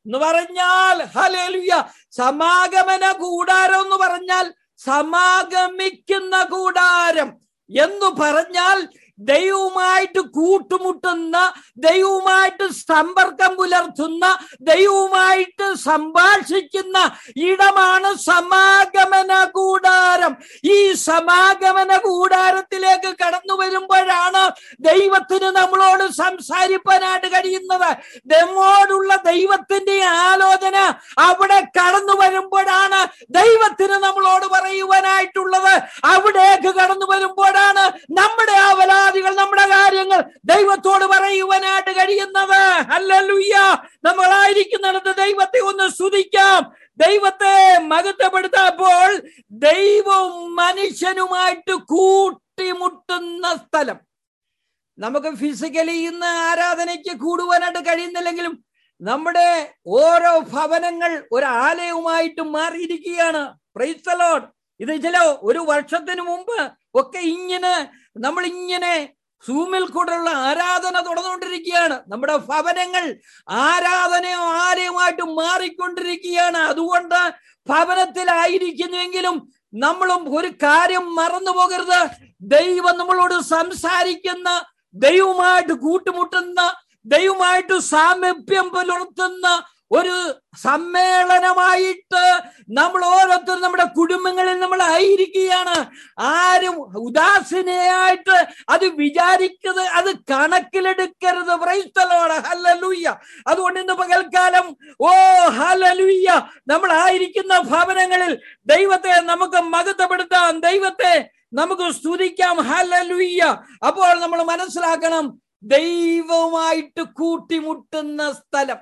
എന്ന് പറഞ്ഞാൽ ഹലേലുയ സമാഗമന കൂടാരം എന്ന് പറഞ്ഞാൽ സമാഗമിക്കുന്ന കൂടാരം എന്ന് പറഞ്ഞാൽ ദൈവവുമായിട്ട് കൂട്ടുമുട്ടുന്ന ദൈവവുമായിട്ട് സമ്പർക്കം പുലർത്തുന്ന ദൈവവുമായിട്ട് സംഭാഷിക്കുന്ന ഇടമാണ് സമാഗമന കൂടാരം ഈ സമാഗമന കൂടാരത്തിലേക്ക് കടന്നു വരുമ്പോഴാണ് ദൈവത്തിന് നമ്മളോട് സംസാരിപ്പാനായിട്ട് കഴിയുന്നത് നമ്മോടുള്ള ദൈവത്തിന്റെ ആലോചന അവിടെ കടന്നു വരുമ്പോഴാണ് ദൈവത്തിന് നമ്മളോട് പറയുവാനായിട്ടുള്ളത് അവിടേക്ക് കടന്നു വരുമ്പോഴാണ് നമ്മുടെ അവലാദികൾ നമ്മുടെ കാര്യങ്ങൾ ദൈവത്തോട് പറയുവാനായിട്ട് കഴിയുന്നത് അല്ലല്ലുയ്യ നമ്മളായിരിക്കുന്നിടത്ത് ദൈവത്തെ ഒന്ന് സ്തുതിക്കാം ദൈവത്തെ മകത്തപ്പെടുത്തപ്പോൾ ദൈവവും മനുഷ്യനുമായിട്ട് കൂട്ടിമുട്ടുന്ന സ്ഥലം നമുക്ക് ഫിസിക്കലി ഇന്ന് ആരാധനയ്ക്ക് കൂടുവാനായിട്ട് കഴിയുന്നില്ലെങ്കിലും നമ്മുടെ ഓരോ ഭവനങ്ങൾ ഒരു ആലയവുമായിട്ട് മാറിയിരിക്കുകയാണ് പ്രൈസ്തലോഡ് ഇത് ചില ഒരു വർഷത്തിന് മുമ്പ് ഒക്കെ ഇങ്ങനെ നമ്മൾ ഇങ്ങനെ സൂമിൽ കൂടെയുള്ള ആരാധന തുടർന്നുകൊണ്ടിരിക്കുകയാണ് നമ്മുടെ ഭവനങ്ങൾ ആരാധനയോ ആലയമായിട്ട് മാറിക്കൊണ്ടിരിക്കുകയാണ് അതുകൊണ്ട് ഭവനത്തിലായിരിക്കുന്നുവെങ്കിലും നമ്മളും ഒരു കാര്യം മറന്നു പോകരുത് ദൈവം നമ്മളോട് സംസാരിക്കുന്ന ദൈവമായിട്ട് കൂട്ടുമുട്ടുന്ന ദൈവമായിട്ട് സാമീപ്യം പുലർത്തുന്ന ഒരു സമ്മേളനമായിട്ട് നമ്മൾ ഓരോരുത്തരും നമ്മുടെ കുടുംബങ്ങളിൽ നമ്മൾ ആയിരിക്കുകയാണ് ആരും ഉദാസീനയായിട്ട് അത് വിചാരിക്കുന്നത് അത് കണക്കിലെടുക്കരുത് പ്രൈസ്തലോട് ഹല്ലലൂയ്യ അതുകൊണ്ട് ഇന്ന് പകൽക്കാലം ഓ ഹലലുയ്യ നമ്മൾ ആയിരിക്കുന്ന ഭവനങ്ങളിൽ ദൈവത്തെ നമുക്ക് മകത്തപ്പെടുത്താം ദൈവത്തെ നമുക്ക് സ്തുതിക്കാം ഹലലുയ്യ അപ്പോൾ നമ്മൾ മനസ്സിലാക്കണം ദൈവവുമായിട്ട് കൂട്ടിമുട്ടുന്ന സ്ഥലം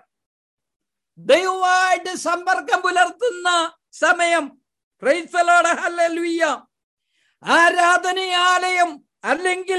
ദൈവമായിട്ട് സമ്പർക്കം പുലർത്തുന്ന സമയം ക്രൈസ്തലോട് ഹല്ലേലൂയ്യ ആരാധനയാലയം അല്ലെങ്കിൽ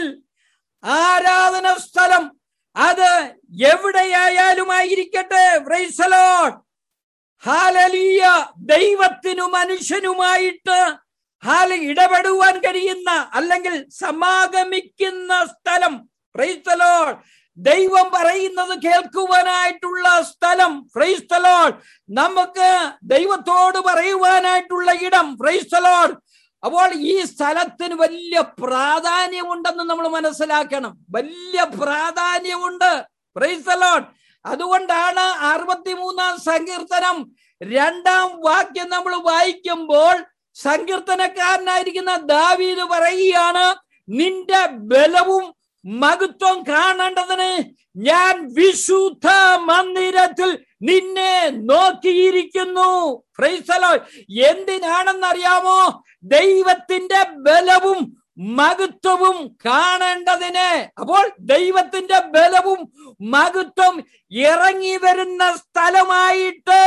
ആരാധന സ്ഥലം അത് എവിടെയായാലും ആയിരിക്കട്ടെ പ്രൈസലോഡ് ഹാലലിയ ദൈവത്തിനു മനുഷ്യനുമായിട്ട് ഹാല ഇടപെടുവാൻ കഴിയുന്ന അല്ലെങ്കിൽ സമാഗമിക്കുന്ന സ്ഥലം പ്രൈസലോഡ് ദൈവം പറയുന്നത് കേൾക്കുവാനായിട്ടുള്ള സ്ഥലം ഫ്രൈസ്തലോൾ നമുക്ക് ദൈവത്തോട് പറയുവാനായിട്ടുള്ള ഇടം ഫ്രൈസ്തലോൾ അപ്പോൾ ഈ സ്ഥലത്തിന് വലിയ പ്രാധാന്യമുണ്ടെന്ന് നമ്മൾ മനസ്സിലാക്കണം വലിയ പ്രാധാന്യമുണ്ട് ഫ്രൈസ്തലോൾ അതുകൊണ്ടാണ് അറുപത്തിമൂന്നാം സങ്കീർത്തനം രണ്ടാം വാക്യം നമ്മൾ വായിക്കുമ്പോൾ സങ്കീർത്തനക്കാരനായിരിക്കുന്ന ദാവീദ് പറയുകയാണ് നിന്റെ ബലവും മഹത്വം കാണേണ്ടതിന് ഞാൻ വിശുദ്ധ മന്ദിരത്തിൽ നിന്നെ നോക്കിയിരിക്കുന്നു ഫ്രൈസലോ എന്തിനാണെന്നറിയാമോ ദൈവത്തിന്റെ ബലവും മഹത്വവും കാണേണ്ടതിന് അപ്പോൾ ദൈവത്തിന്റെ ബലവും മഹത്വം ഇറങ്ങി വരുന്ന സ്ഥലമായിട്ട്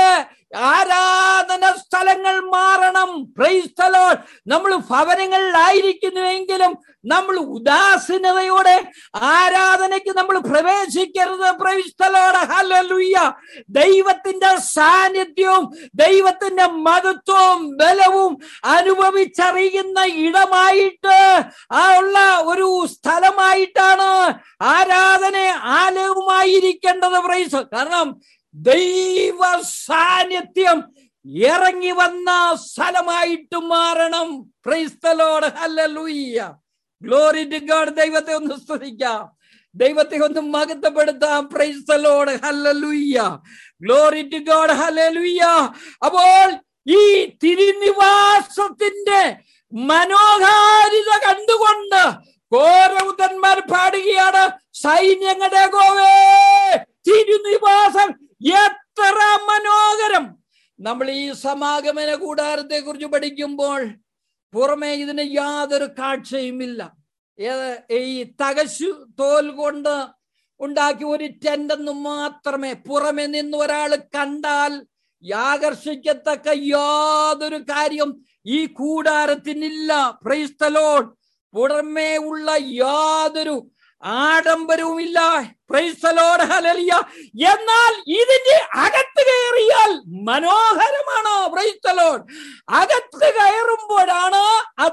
ആരാധന സ്ഥലങ്ങൾ മാറണം പ്രൈസ്തലോ നമ്മൾ ഭവനങ്ങളിലായിരിക്കുന്നുവെങ്കിലും നമ്മൾ ഉദാസീനതയോടെ ആരാധനയ്ക്ക് നമ്മൾ പ്രവേശിക്കരുത് പ്രൈസ്തലോട് ഹല്ലേലൂയ ദൈവത്തിന്റെ സാന്നിധ്യവും ദൈവത്തിന്റെ മഹത്വവും ബലവും അനുഭവിച്ചറിയുന്ന ഇടമായിട്ട് ആ ഉള്ള ഒരു സ്ഥലമായിട്ടാണ് ആരാധന ആലയവുമായിരിക്കേണ്ടത് പ്രൈസ് കാരണം ദൈവ സാന്നിധ്യം ഇറങ്ങി വന്ന സ്ഥലമായിട്ട് മാറണം praise the Lord hallelujah glory to God ദൈവത്തെ ഒന്ന് സ്തുതിക്കാം ദൈവത്തെ ഒന്ന് മഹത്വപ്പെടുത്താം praise the Lord hallelujah glory to God hallelujah അപ്പോൾ ഈ തിരുനിവാസത്തിന്റെ മനോഹാരിത കണ്ടുകൊണ്ട് കോരൗതന്മാർ പാടുകയാണ് സൈന്യങ്ങളുടെ ഗോവേ തിരുനിവാസം എത്ര മനോഹരം നമ്മൾ ഈ സമാഗമന കൂടാരത്തെ കുറിച്ച് പഠിക്കുമ്പോൾ പുറമെ ഇതിന് യാതൊരു കാഴ്ചയുമില്ല ഈ തകശു തോൽ കൊണ്ട് ഉണ്ടാക്കി ഒരു ടെന്റെന്ന് മാത്രമേ പുറമെ നിന്ന് ഒരാൾ കണ്ടാൽ ആകർഷിക്കത്തക്ക യാതൊരു കാര്യം ഈ കൂടാരത്തിനില്ല പ്രൈസ്തലോൺ പുറമേ ഉള്ള യാതൊരു ആഡംബരവുമില്ല പ്രൈസ്തലോട് ഹലലിയ എന്നാൽ ഇതിന്റെ അകത്ത് കയറിയാൽ മനോഹരമാണ് പ്രൈസ്തലോൺ അകത്ത് കയറുമ്പോഴാണ് അത്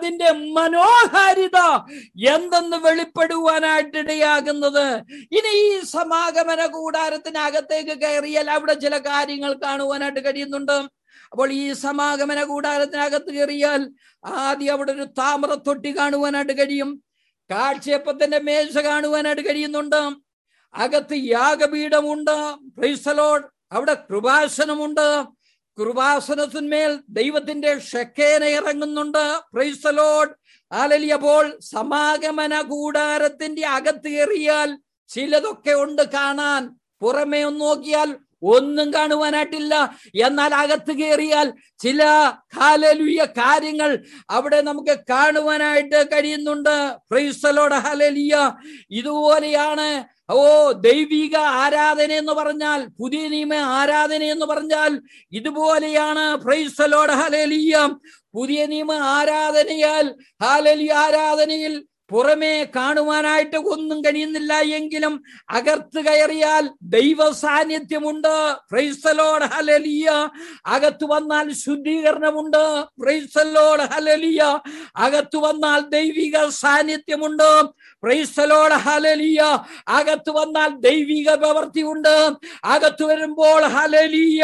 അതിന്റെ മനോഹാരിത എന്തെന്ന് വെളിപ്പെടുവാനായിട്ട് ഇടയാകുന്നത് ഇനി ഈ സമാഗമന കൂടാരത്തിനകത്തേക്ക് കയറിയാൽ അവിടെ ചില കാര്യങ്ങൾ കാണുവാനായിട്ട് കഴിയുന്നുണ്ട് അപ്പോൾ ഈ സമാഗമന കൂടാരത്തിനകത്ത് കയറിയാൽ ആദ്യം അവിടെ ഒരു താമര തൊട്ടി കാണുവാനായിട്ട് കഴിയും കാഴ്ചയപ്പത്തിന്റെ മേശ കാണുവാനായിട്ട് കഴിയുന്നുണ്ട് അകത്ത് യാഗപീഠമുണ്ട് പ്രൈസലോഡ് അവിടെ കൃപാസനമുണ്ട് കൃപാസനത്തിന്മേൽ ദൈവത്തിന്റെ ഷെക്കേന ഇറങ്ങുന്നുണ്ട് പ്രൈസലോഡ് ആലലിയപ്പോൾ സമാഗമന കൂടാരത്തിന്റെ അകത്ത് കയറിയാൽ ചിലതൊക്കെ ഉണ്ട് കാണാൻ പുറമേ ഒന്ന് നോക്കിയാൽ ഒന്നും കാണുവാനായിട്ടില്ല എന്നാൽ അകത്ത് കയറിയാൽ ചില ഹാലലുയ കാര്യങ്ങൾ അവിടെ നമുക്ക് കാണുവാനായിട്ട് കഴിയുന്നുണ്ട് ഫ്രൈസലോട് ഹാലലിയ ഇതുപോലെയാണ് ഓ ദൈവിക ആരാധന എന്ന് പറഞ്ഞാൽ പുതിയ നിയമ ആരാധന എന്ന് പറഞ്ഞാൽ ഇതുപോലെയാണ് ഫ്രൈസലോട് ഹലേലിയ പുതിയ നിയമ ആരാധനയാൽ ഹാലലി ആരാധനയിൽ പുറമേ കാണുവാനായിട്ട് ഒന്നും കഴിയുന്നില്ല എങ്കിലും അകത്ത് കയറിയാൽ ദൈവ സാന്നിധ്യമുണ്ട് ഫ്രൈസലോട് ഹലലിയ അകത്ത് വന്നാൽ ശുദ്ധീകരണമുണ്ട് ഫ്രൈസലോട് ഹലലിയ അകത്ത് വന്നാൽ ദൈവിക സാന്നിധ്യമുണ്ട് പ്രൈസലോട് ഹലലിയ അകത്ത് വന്നാൽ ദൈവിക പ്രവൃത്തിയുണ്ട് അകത്ത് വരുമ്പോൾ ഹലലിയ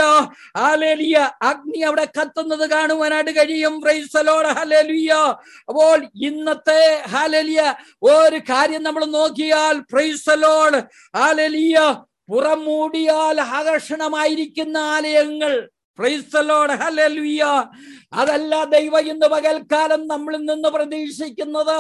ഹലലിയ അഗ്നി അവിടെ കത്തുന്നത് കാണുവാനായിട്ട് കഴിയും പ്രൈസലോട് ഹലലിയ അപ്പോൾ ഇന്നത്തെ ഹലലിയ ഒരു കാര്യം നമ്മൾ നോക്കിയാൽ പ്രൈസലോട് ഹലലിയ പുറം മൂടിയാൽ ആകർഷണമായിരിക്കുന്ന ആലയങ്ങൾ പ്രൈസലോട് ഹലലിയ അതല്ല ദൈവ ഇന്ന് പകൽക്കാലം നമ്മളിൽ നിന്ന് പ്രതീക്ഷിക്കുന്നത്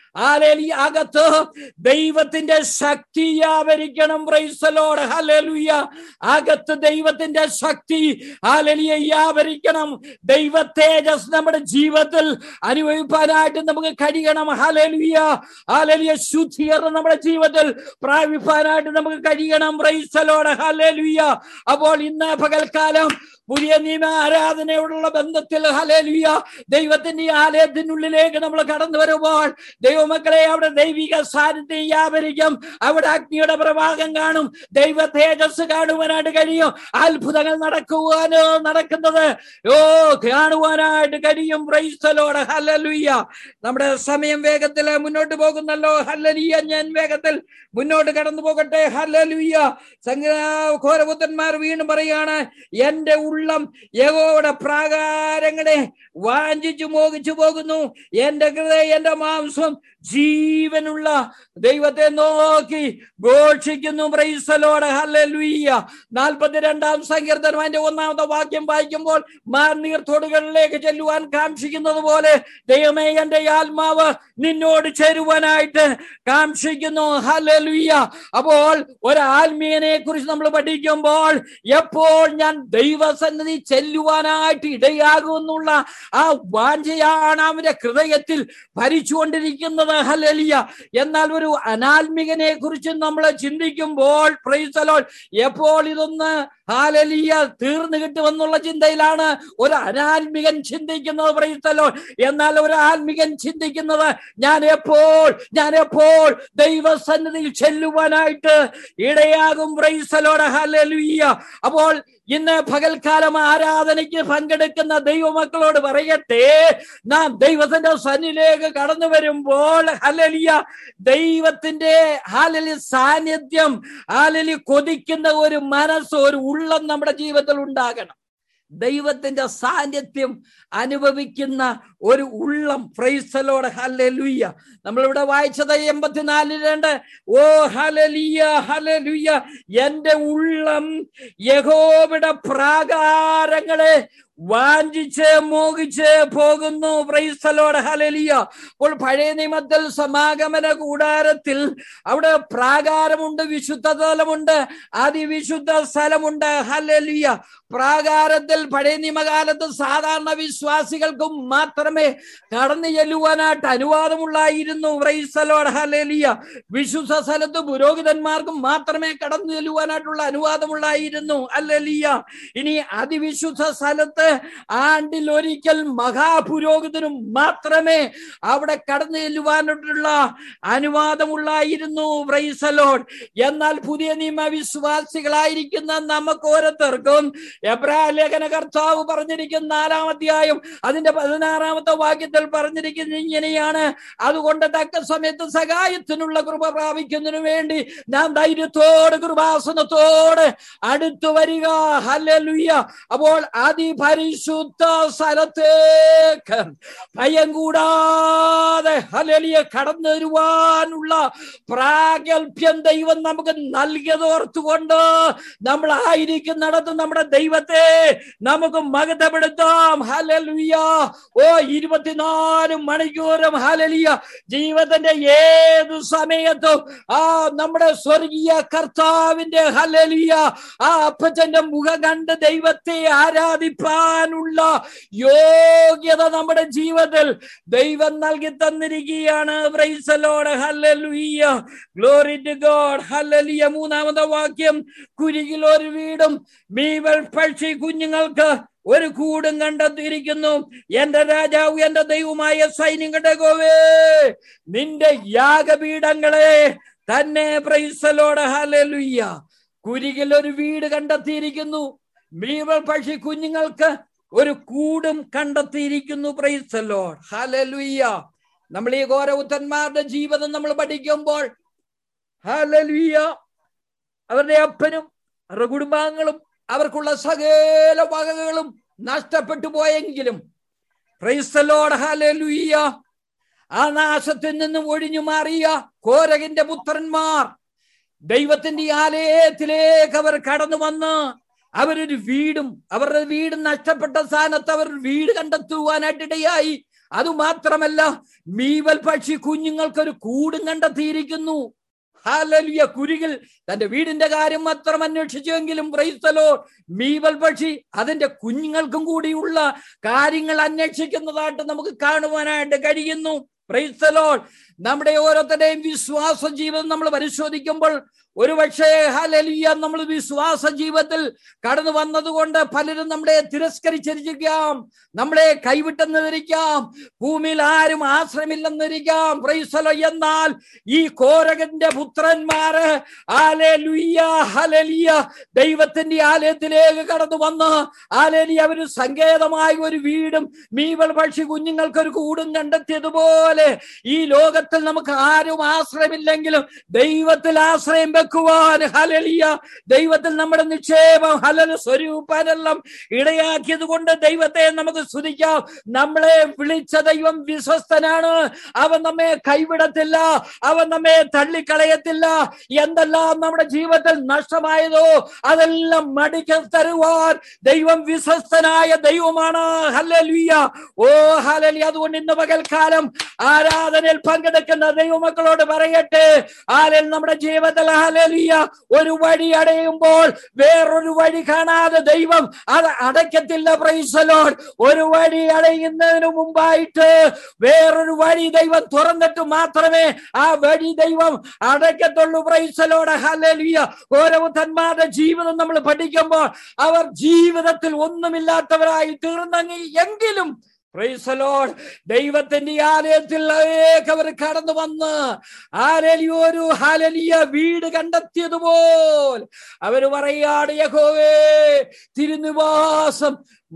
ആലേലി അകത്ത് ദൈവത്തിന്റെ ശക്തി വ്യാപരിക്കണം പ്രൈസലോട് ഹലലുയ അകത്ത് ദൈവത്തിന്റെ ശക്തി ആലലിയ വ്യാപരിക്കണം ദൈവ തേജസ് നമ്മുടെ ജീവിതത്തിൽ അനുഭവിപ്പാനായിട്ട് നമുക്ക് കഴിയണം ഹലലുയ ആലലിയ ശുദ്ധീകരണം നമ്മുടെ ജീവിതത്തിൽ പ്രാപിപ്പാനായിട്ട് നമുക്ക് കഴിയണം പ്രൈസലോട് ഹലലുയ അപ്പോൾ ഇന്ന് പകൽക്കാലം പുതിയ നിയമ ആരാധനയോടുള്ള ബന്ധത്തിൽ ഹലേലുയ ദൈവത്തിന്റെ ആലയത്തിനുള്ളിലേക്ക് നമ്മൾ കടന്നു വരുമ്പോൾ ദൈവമക്കളെ അവിടെ ദൈവിക സാന്നിധ്യം വ്യാപരിക്കും അവിടെ അഗ്നിയുടെ പ്രഭാഗം കാണും ദൈവ തേജസ് കാണുവാനായിട്ട് കഴിയും അത്ഭുതങ്ങൾ നടക്കുവാനോ നടക്കുന്നത് ഓ കാണുവാനായിട്ട് കഴിയും പ്രൈസ്തലോട് ഹലലുയ്യ നമ്മുടെ സമയം വേഗത്തിൽ മുന്നോട്ട് പോകുന്നല്ലോ ഹല്ലലിയ ഞാൻ വേഗത്തിൽ മുന്നോട്ട് കടന്നു പോകട്ടെ ഹല്ലലുയ്യ സംഘ ഘോരപുത്രന്മാർ വീണ്ടും പറയാണ് എന്റെ ഉള്ളം യഹോയുടെ പ്രാകാരങ്ങളെ വാഞ്ചിച്ചു മോഹിച്ചു പോകുന്നു എന്റെ ഹൃദയം എന്റെ മാംസം ജീവനുള്ള ദൈവത്തെ നോക്കി ഘോഷിക്കുന്നു പ്രൈസലോട് ഹല്ലേലൂയ നാൽപ്പത്തിരണ്ടാം സങ്കീർത്തനം അതിന്റെ ഒന്നാമത്തെ വാക്യം വായിക്കുമ്പോൾ മാർനീർത്തോടുകളിലേക്ക് ചെല്ലുവാൻ കാക്ഷിക്കുന്നത് പോലെ ദൈവമേ എന്റെ ആത്മാവ് നിന്നോട് ചേരുവാനായിട്ട് കാക്ഷിക്കുന്നു ഹല്ലേലൂയ അപ്പോൾ ഒരു ആത്മീയനെ കുറിച്ച് നമ്മൾ പഠിക്കുമ്പോൾ എപ്പോൾ ഞാൻ ദൈവസന്നിധി ചെല്ലുവാനായിട്ട് ഇടയാകുമെന്നുള്ള ആ വാഞ്ചയാണ് അവന്റെ ഹൃദയത്തിൽ ഭരിച്ചുകൊണ്ടിരിക്കുന്നത് ഹലലിയ എന്നാൽ ഒരു അനാത്മികനെ കുറിച്ച് നമ്മൾ ചിന്തിക്കുമ്പോൾ പ്രൈസലോൾ എപ്പോൾ ഇതൊന്ന് ഹാലലിയ തീർന്നു കിട്ടുമെന്നുള്ള ചിന്തയിലാണ് ഒരു അനാത്മികൻ ചിന്തിക്കുന്നത് പ്രൈസലോൾ എന്നാൽ ഒരു ആത്മികൻ ചിന്തിക്കുന്നത് ഞാൻ എപ്പോൾ ഞാൻ എപ്പോൾ ദൈവസന്നിധിയിൽ ചെല്ലുവാനായിട്ട് ഇടയാകും പ്രൈസലോട് ഹലലുയ്യ അപ്പോൾ ഇന്ന് പകൽക്കാലം ആരാധനയ്ക്ക് പങ്കെടുക്കുന്ന ദൈവമക്കളോട് പറയട്ടെ നാം ദൈവത്തിന്റെ സന്നിലേക്ക് കടന്നു വരുമ്പോൾ ഹലലിയ ദൈവത്തിന്റെ ഹാലലി സാന്നിധ്യം ഹാലലി കൊതിക്കുന്ന ഒരു മനസ്സ് ഒരു ഉള്ളം നമ്മുടെ ജീവിതത്തിൽ ഉണ്ടാകണം ദൈവത്തിന്റെ സാന്നിധ്യം അനുഭവിക്കുന്ന ഒരു ഉള്ളം ഫ്രൈസലോട് ഹലലുയ്യ നമ്മളിവിടെ വായിച്ചത് എൺപത്തിനാലിൽ രണ്ട് ഓ ഹലലിയ ഹലലുയ്യ എന്റെ ഉള്ളം യഹോബിയുടെ പ്രാകാരങ്ങളെ വാഞ്ചിച്ച് മോഹിച്ച് പോകുന്നു പ്രൈസലോട് ഹലലിയ അപ്പോൾ പഴയ നിയമത്തിൽ സമാഗമന കൂടാരത്തിൽ അവിടെ പ്രാകാരമുണ്ട് വിശുദ്ധ സ്ഥലമുണ്ട് അതിവിശുദ്ധ സ്ഥലമുണ്ട് ഹലലിയ പ്രാകാരത്തിൽ പഴയ നിയമകാലത്ത് സാധാരണ വിശ്വാസികൾക്കും മാത്രമേ കടന്നു ചെല്ലുവാനായിട്ട് അനുവാദമുള്ളായിരുന്നു പ്രൈസലോട് ഹലലിയ വിശുദ്ധ സ്ഥലത്ത് പുരോഹിതന്മാർക്കും മാത്രമേ കടന്നു ചെല്ലുവാനായിട്ടുള്ള അനുവാദമുള്ളായിരുന്നു അല്ലലിയ ഇനി അതിവിശുദ്ധ സ്ഥലത്ത് ആണ്ടിൽ ഒരിക്കൽ മഹാപുരോഹിതനും മാത്രമേ അവിടെ കടന്നു ചെല്ലുവാനുള്ള അനുവാദമുള്ളായിരുന്നു ബ്രൈസലോൺ എന്നാൽ പുതിയ നിയമ വിശ്വാസികളായിരിക്കുന്ന നമുക്ക് ഓരോരുത്തർക്കും എബ്രാ ലേഖന കർത്താവ് പറഞ്ഞിരിക്കുന്ന നാലാം അധ്യായം അതിന്റെ പതിനാറാമത്തെ വാക്യത്തിൽ പറഞ്ഞിരിക്കുന്നത് ഇങ്ങനെയാണ് അതുകൊണ്ട് തക്ക സമയത്ത് സഹായത്തിനുള്ള കൃപ പ്രാപിക്കുന്നതിനു വേണ്ടി നാം ധൈര്യത്തോട് കൃപാസനത്തോട് അടുത്തു വരിക ഹല്ലേലൂയ അപ്പോൾ അതിപരിശുദ്ധ സ്ഥലത്തേക്ക് ഭയം കൂടാതെ ഹല്ലേലൂയ കടന്നു വരുവാനുള്ള പ്രാഗൽഭ്യം ദൈവം നമുക്ക് നൽകിയതോർത്തുകൊണ്ട് നമ്മൾ ആയിരിക്കുന്നിടത്ത് നമ്മുടെ ദൈവത്തെ നമുക്ക് മകതപ്പെടുത്താം ഹലലുയ ഓ ഇരുപത്തിനാല് മണിക്കൂറും ഹലലിയ ജീവിതത്തിന്റെ ഏത് സമയത്തും ആ നമ്മുടെ സ്വർഗീയ കർത്താവിന്റെ ഹലലിയ ആ അപ്പച്ചന്റെ മുഖം കണ്ട് ദൈവത്തെ ആരാധിപ്പാനുള്ള യോഗ്യത നമ്മുടെ ജീവിതത്തിൽ ദൈവം നൽകി തന്നിരിക്കുകയാണ് praise the Lord hallelujah glory to God hallelujah മൂന്നാമത്തെ വാക്യം കുരികിൽ ഒരു വീടും മീവൽ പക്ഷി കുഞ്ഞുങ്ങൾക്ക് ഒരു കൂടും കണ്ടെത്തിയിരിക്കുന്നു എന്റെ രാജാവ് എന്റെ ദൈവമായ സൈന്യങ്ങളുടെ ഗോവേ നിന്റെ യാഗപീഠങ്ങളെ തന്നെ പ്രൈസലോട് ഹല്ലേലൂയ കുരികിൽ ഒരു വീട് കണ്ടെത്തിയിരിക്കുന്നു മീവൽ പക്ഷി കുഞ്ഞുങ്ങൾക്ക് ഒരു കൂടും കണ്ടെത്തിയിരിക്കുന്നു പ്രൈസലോഡ് ഹലലുയ്യ നമ്മൾ ഈ ഘോരവുത്തന്മാരുടെ ജീവിതം നമ്മൾ പഠിക്കുമ്പോൾ ഹലലുയ്യ അവരുടെ അപ്പനും അവരുടെ കുടുംബാംഗങ്ങളും അവർക്കുള്ള സകല വകകളും നഷ്ടപ്പെട്ടു പോയെങ്കിലും പ്രൈസലോഡ് ഹലലുയ്യ ആ നാശത്തിൽ നിന്നും ഒഴിഞ്ഞു മാറിയ കോരകന്റെ പുത്രന്മാർ ദൈവത്തിന്റെ ആലയത്തിലേക്ക് അവർ കടന്നു വന്ന് അവരൊരു വീടും അവരുടെ വീട് നഷ്ടപ്പെട്ട സ്ഥാനത്ത് അവർ വീട് കണ്ടെത്തുവാനായിട്ടിടയായി അതുമാത്രമല്ല മീവൽ പക്ഷി കുഞ്ഞുങ്ങൾക്കൊരു കൂടും കണ്ടെത്തിയിരിക്കുന്നു ഹാലലിയ കുരുകിൽ തന്റെ വീടിന്റെ കാര്യം മാത്രം അന്വേഷിച്ചുവെങ്കിലും പ്രൈസ്തലോ മീവൽ പക്ഷി അതിന്റെ കുഞ്ഞുങ്ങൾക്കും കൂടിയുള്ള കാര്യങ്ങൾ അന്വേഷിക്കുന്നതായിട്ട് നമുക്ക് കാണുവാനായിട്ട് കഴിയുന്നു പ്രൈസ്തലോൾ നമ്മുടെ ഓരോരുത്തരുടെയും വിശ്വാസ ജീവിതം നമ്മൾ പരിശോധിക്കുമ്പോൾ ഒരുപക്ഷെ ഹലലിയ നമ്മൾ വിശ്വാസ ജീവിതത്തിൽ കടന്നു വന്നതുകൊണ്ട് പലരും നമ്മളെ തിരസ്കരിച്ചിരിക്കാം നമ്മളെ കൈവിട്ടെന്നിരിക്കാം ഭൂമിയിൽ ആരും ആശ്രമില്ലെന്നിരിക്കാം പ്രൈസലോ എന്നാൽ ഈ കോരകന്റെ പുത്രന്മാര് ആലേലുയ്യ ഹലലിയ ദൈവത്തിന്റെ ആലയത്തിലേക്ക് കടന്നു വന്ന് ആലേലി അവര് സങ്കേതമായ ഒരു വീടും മീവൽ പക്ഷി കുഞ്ഞുങ്ങൾക്ക് ഒരു കൂടും കണ്ടെത്തിയതുപോലെ ഈ ലോകത്തിൽ നമുക്ക് ആരും ആശ്രയമില്ലെങ്കിലും ദൈവത്തിൽ ആശ്രയം വെക്കുവാൻ ഹലലിയ ദൈവത്തിൽ നമ്മുടെ നിക്ഷേപം ഹലൽ സ്വരൂപാനെല്ലാം ഇടയാക്കിയത് കൊണ്ട് ദൈവത്തെ നമുക്ക് സ്തുതിക്കാം നമ്മളെ വിളിച്ച ദൈവം വിശ്വസ്തനാണ് അവൻ നമ്മെ കൈവിടത്തില്ല അവൻ നമ്മെ തള്ളിക്കളയത്തില്ല എന്തെല്ലാം നമ്മുടെ ജീവിതത്തിൽ നഷ്ടമായതോ അതെല്ലാം മടിക്കൽ തരുവാൻ ദൈവം വിശ്വസ്തനായ ദൈവമാണ് ഹലലിയ ഓ ഹലലി അതുകൊണ്ട് ഇന്ന് പകൽക്കാലം ആരാധനയിൽ പങ്കെടുക്കുന്ന ദൈവമക്കളോട് പറയട്ടെ ആരിൽ നമ്മുടെ ജീവിതത്തിൽ ഹലലിയ ഒരു വഴി അടയുമ്പോൾ വേറൊരു വഴി കാണാതെ ദൈവം അത് അടയ്ക്കത്തില്ല പ്രൈസലോൺ ഒരു വഴി അടയുന്നതിന് മുമ്പായിട്ട് വേറൊരു വഴി ദൈവം തുറന്നിട്ട് മാത്രമേ ആ വഴി ദൈവം അടയ്ക്കത്തുള്ളൂ പ്രൈസലോട് ഹലലിയ ഓരോ തന്മാരുടെ ജീവിതം നമ്മൾ പഠിക്കുമ്പോൾ അവർ ജീവിതത്തിൽ ഒന്നുമില്ലാത്തവരായി തീർന്നെങ്കിൽ എങ്കിലും പ്രൈസലോഡ് ദൈവത്തിന്റെ ആലയത്തിൽ അവർ കടന്നു വന്ന് ആരലി ഒരു ഹാലലിയ വീട് കണ്ടെത്തിയതുപോലെ അവര് പറയാണ് യഹോവേ തിരുനിവാസം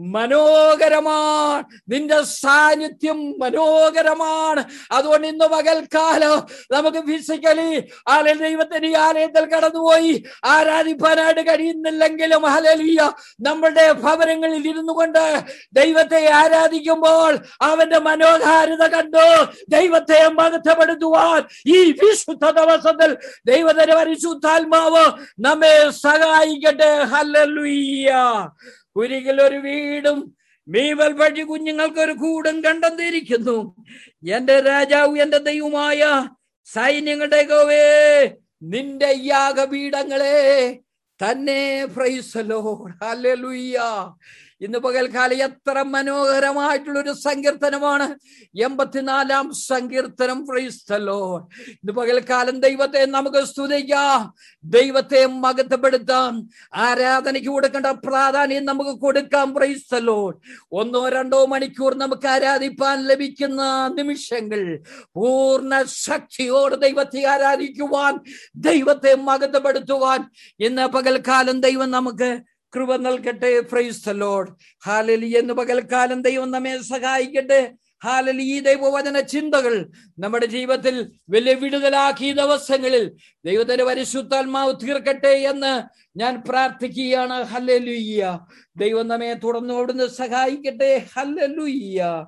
മനോഹരമാണ് നിന്റെ സാന്നിധ്യം മനോഹരമാണ് അതുകൊണ്ട് ഇന്ന് പകൽക്കാലം നമുക്ക് ഫിസിക്കലി ആലയ ദൈവത്തിന്റെ ആലയത്തിൽ കടന്നുപോയി ആരാധിപ്പാനായിട്ട് കഴിയുന്നില്ലെങ്കിലും ഹലലിയ നമ്മളുടെ ഭവനങ്ങളിൽ ഇരുന്നു കൊണ്ട് ദൈവത്തെ ആരാധിക്കുമ്പോൾ അവന്റെ മനോഹാരിത കണ്ടു ദൈവത്തെ മഹത്വപ്പെടുത്തുവാൻ ഈ വിശുദ്ധ ദിവസത്തിൽ ദൈവത്തിന്റെ പരിശുദ്ധാത്മാവ് നമ്മെ സഹായിക്കട്ടെ ഹല്ലേലൂയ കുരികിൽ ഒരു വീടും മീവൽ വഴി കുഞ്ഞുങ്ങൾക്ക് ഒരു കൂടും കണ്ടെത്തിയിരിക്കുന്നു എന്റെ രാജാവ് എന്റെ ദൈവമായ സൈന്യങ്ങളുടെ ഗോവേ നിന്റെ യാഗപീഠങ്ങളെ തന്നെ പ്രൈസലോ ഹല്ലേലൂയ ഇന്ന് പകൽക്കാലം എത്ര മനോഹരമായിട്ടുള്ള ഒരു സങ്കീർത്തനമാണ് എൺപത്തിനാലാം സങ്കീർത്തനം പ്രൈസ്തല്ലോ ഇന്ന് പകൽക്കാലം ദൈവത്തെ നമുക്ക് സ്തുതിക്കാം ദൈവത്തെ മകത്തപ്പെടുത്താം ആരാധനയ്ക്ക് കൊടുക്കേണ്ട പ്രാധാന്യം നമുക്ക് കൊടുക്കാം പ്രൈസ്തല്ലോ ഒന്നോ രണ്ടോ മണിക്കൂർ നമുക്ക് ആരാധിപ്പാൻ ലഭിക്കുന്ന നിമിഷങ്ങൾ പൂർണ്ണ ശക്തിയോട് ദൈവത്തെ ആരാധിക്കുവാൻ ദൈവത്തെ മകത്തപ്പെടുത്തുവാൻ ഇന്ന് പകൽക്കാലം ദൈവം നമുക്ക് കൃപ നൽകട്ടെ പ്രൈസ് ലോഡ് ഹാലലി എന്ന് പകൽക്കാലം ദൈവം നമ്മെ സഹായിക്കട്ടെ ഹാലലി ഈ ദൈവവചന ചിന്തകൾ നമ്മുടെ ജീവിതത്തിൽ വലിയ വിടുതലാക്കി ഈ ദിവസങ്ങളിൽ ദൈവത്തിന്റെ പരിശുദ്ധാത്മാവ് തീർക്കട്ടെ എന്ന് ഞാൻ പ്രാർത്ഥിക്കുകയാണ് ഹല്ലലുയ്യ ദൈവം നമ്മെ തുടർന്ന് അവിടുന്ന് സഹായിക്കട്ടെ ഹല്ലലുയ്യ